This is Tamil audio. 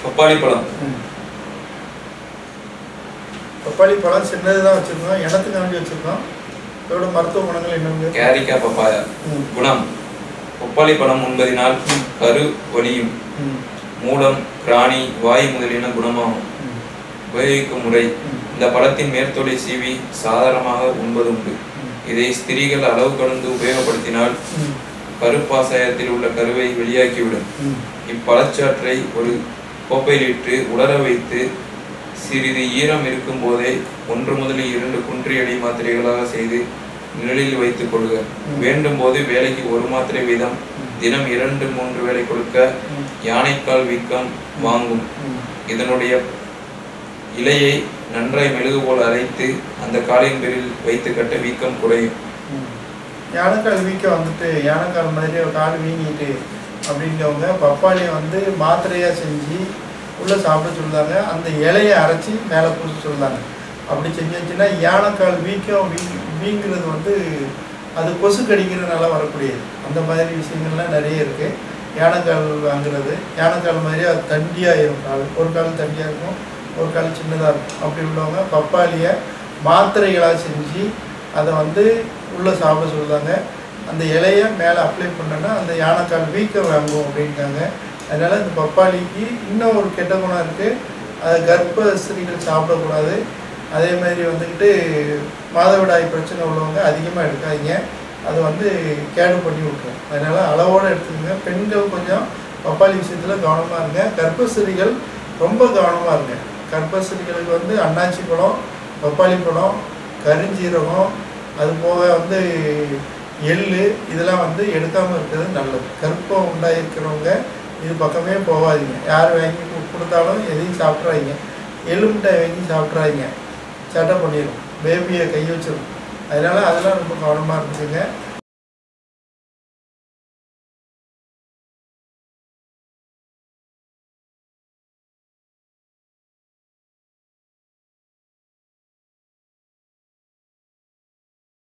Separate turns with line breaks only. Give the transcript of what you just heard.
பப்பாளி பழம்
ம். பப்பாளி பழம் சின்னது தான் வச்சுருக்கோம் இனத்துக்காண்டி வச்சுருக்கோம் இதோட மருத்துவ குணங்கள் என்னங்க
கேரிக்கா பப்பாயா
ம்.
குணம் பப்பாளி பழம் உண்பதினால்
ம்.
கரு ஒலியும்
ம்.
மூலம் கிராணி வாய் முதலியன குணமாகும்
ம்.
உபயோகிக்கும் முறை
ம்.
இந்த பழத்தின் மேற்தொலை சீவி சாதாரணமாக உண்பது உண்டு
ம்.
இதை ஸ்திரீகள் அளவு கடந்து உபயோகப்படுத்தினால்
ம்.
கருப்பாசயத்தில் உள்ள கருவை வெளியாக்கிவிடும்
ம்.
இப்பழச்சாற்றை ஒரு கோப்பையிலிட்டு உலர வைத்து சிறிது ஈரம் இருக்கும் போதே ஒன்று முதல் இரண்டு குன்றியடி மாத்திரைகளாக செய்து நிழலில் வைத்துக் கொள்க
ம்.
வேண்டும் போது வேலைக்கு ஒரு மாத்திரை வீதம்
ம்.
தினம் இரண்டு மூன்று வேளை கொடுக்க
ம்.
யானைக்கால் வீக்கம் வாங்கும்
ம்.
இதனுடைய இலையை நன்றாய் மெழுகு போல் அரைத்து அந்த காலின் பேரில் வைத்து கட்ட வீக்கம் குறையும்
ம். யானைக்கால் வீக்க வந்துட்டு யானைக்கால் மாதிரி ஒரு கால் வீங்கிட்டு அப்படின்றவங்க பப்பாளியை வந்து மாத்திரையாக செஞ்சு உள்ளே சாப்பிட சொல்லுதாங்க அந்த இலையை அரைச்சி மேலே பூச சொல்லுதாங்க அப்படி செஞ்சுச்சுன்னா யானைக்கால் வீக்கம் வீ வீங்கிறது வந்து அது கொசு கடிக்கிறதுனால வரக்கூடியது அந்த மாதிரி விஷயங்கள்லாம் நிறைய இருக்குது யானைக்கால் வாங்குறது யானைக்கால் மாதிரி அது தண்டியாக இருக்கும் கால் ஒரு கால் தண்டியாக இருக்கும் ஒரு கால் சின்னதாக இருக்கும் அப்படி உள்ளவங்க பப்பாளியை மாத்திரைகளாக செஞ்சு அதை வந்து உள்ளே சாப்பிட சொல்லுதாங்க அந்த இலையை மேலே அப்ளை பண்ணோன்னா அந்த யானைக்கால் வீக்கம் வாங்கும் அப்படின்ட்டாங்க அதனால் இந்த பப்பாளிக்கு இன்னும் ஒரு கெட்ட குணம் இருக்குது அதை கர்ப்ப ஸ்திரீகள் சாப்பிடக்கூடாது அதே மாதிரி வந்துக்கிட்டு மாதவிடாய் பிரச்சனை உள்ளவங்க அதிகமாக எடுக்காதீங்க அது வந்து கேடு பண்ணி விட்டுரும் அதனால் அளவோடு எடுத்துக்கோங்க பெண்கள் கொஞ்சம் பப்பாளி விஷயத்தில் கவனமாக இருங்க கர்ப்பஸ்திரிகள் ரொம்ப கவனமாக இருங்க கர்ப்பஸ்திரிகளுக்கு வந்து அன்னாச்சி பழம் பப்பாளி பழம் கருஞ்சீரகம் அது போக வந்து எள்ளு இதெல்லாம் வந்து எடுக்காமல் இருக்கிறது நல்லது கருப்பம் உண்டாயிருக்கிறவங்க இது பக்கமே போகாதீங்க யார் வாங்கி கு- கொடுத்தாலும் எதையும் சாப்பிட்றாங்க எள்ளு மிட்டாய் வாங்கி சாப்பிட்றாங்க சட்டை பண்ணிடும் பேபியை கை வச்சிடும் அதனால அதெல்லாம் ரொம்ப கவனமாக இருந்துச்சுங்க